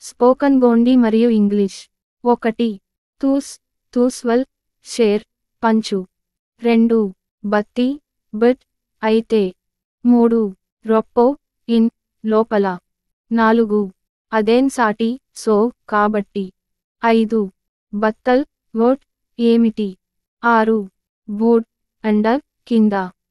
spoken Gondi మరియు English ఒకటి తూస్ తూస్వల్ share పంచు రెండు బత్తి బట్ అయితే మూడు రొప్పో ఇన్ లోపల నాలుగు అదేన్ సాటి సో కాబట్టి ఐదు బత్తల్ వోట్ ఏమిటి ఆరు బూట్ అండర్ కింద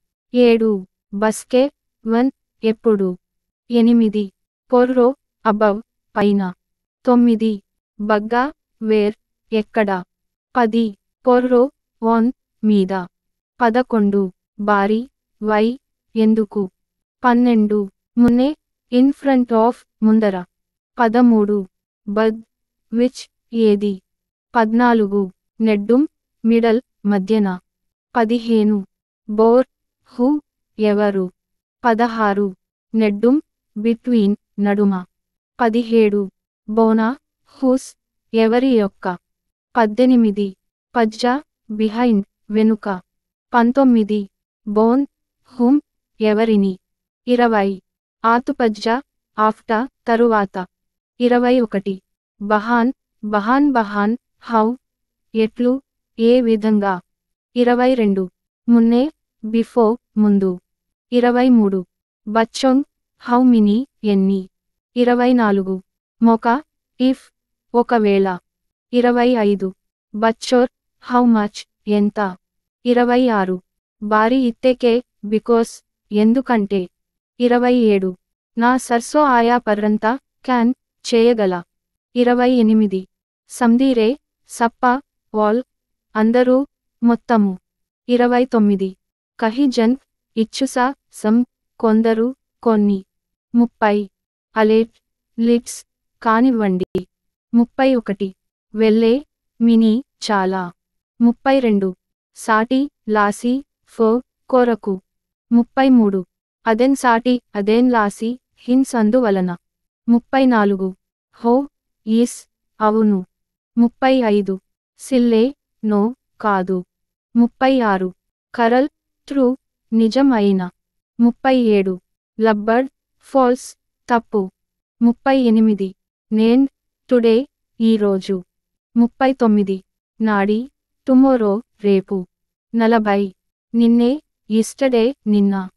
ఏడు బస్కే వన్ ఎప్పుడు ఎనిమిది పొర్రో అబవ్ పైన తొమ్మిది బగ్గా వేర్ ఎక్కడ పది పొర్రో ఓన్ మీద పదకొండు బారి వై ఎందుకు పన్నెండు మున్నే ఇన్ ఫ్రంట్ ఆఫ్ ముందర పదమూడు బద్ విచ్ ఏది పద్నాలుగు నెడ్డుం మిడల్ మధ్యన పదిహేను బోర్ హూ ఎవరు పదహారు నెడ్డుం బిట్వీన్ నడుమ పదిహేడు బోనా హూస్ ఎవరి యొక్క పద్దెనిమిది పజ్జా బిహైండ్ వెనుక పంతొమ్మిది బోన్ హుమ్ ఎవరిని ఇరవై ఆతుపజ్జా ఆఫ్టా తరువాత ఇరవై ఒకటి బహాన్ బహాన్ బహాన్ హౌ ఎట్లు ఏ విధంగా ఇరవై రెండు మున్నే బిఫో ముందు ఇరవై మూడు బచ్చొంగ్ హౌ మినీ ఎన్ని ఇరవై నాలుగు మొక ఇఫ్ ఒకవేళ ఇరవై ఐదు బచ్చోర్ హౌ మచ్ ఎంత ఇరవై ఆరు బారి ఇత్తేకే బికోస్ ఎందుకంటే ఇరవై ఏడు నా సర్సో ఆయా పర్రంతా క్యాన్ చేయగల ఇరవై ఎనిమిది సందీరే సప్ప వాల్ అందరూ మొత్తము ఇరవై తొమ్మిది కహిజన్ ఇచ్చుసా సం కొందరు కొన్ని ముప్పై అలేట్ లిట్స్ కానివ్వండి ముప్పై ఒకటి వెళ్ళే మినీ చాలా ముప్పై రెండు సాటి లాసి ఫో కొరకు ముప్పై మూడు అదెన్ సాటి అదేన్ లాసి హిన్స్ అందువలన ముప్పై నాలుగు హో ఈస్ అవును ముప్పై ఐదు సిల్లే నో కాదు ముప్పై ఆరు కరల్ ట్రూ నిజం అయిన ముప్పై ఏడు లబ్బర్డ్ ఫాల్స్ తప్పు ముప్పై ఎనిమిది నేన్ టుడే ఈరోజు ముప్పై తొమ్మిది నాడి టుమోరో రేపు నలభై నిన్నే ఇస్టడే నిన్న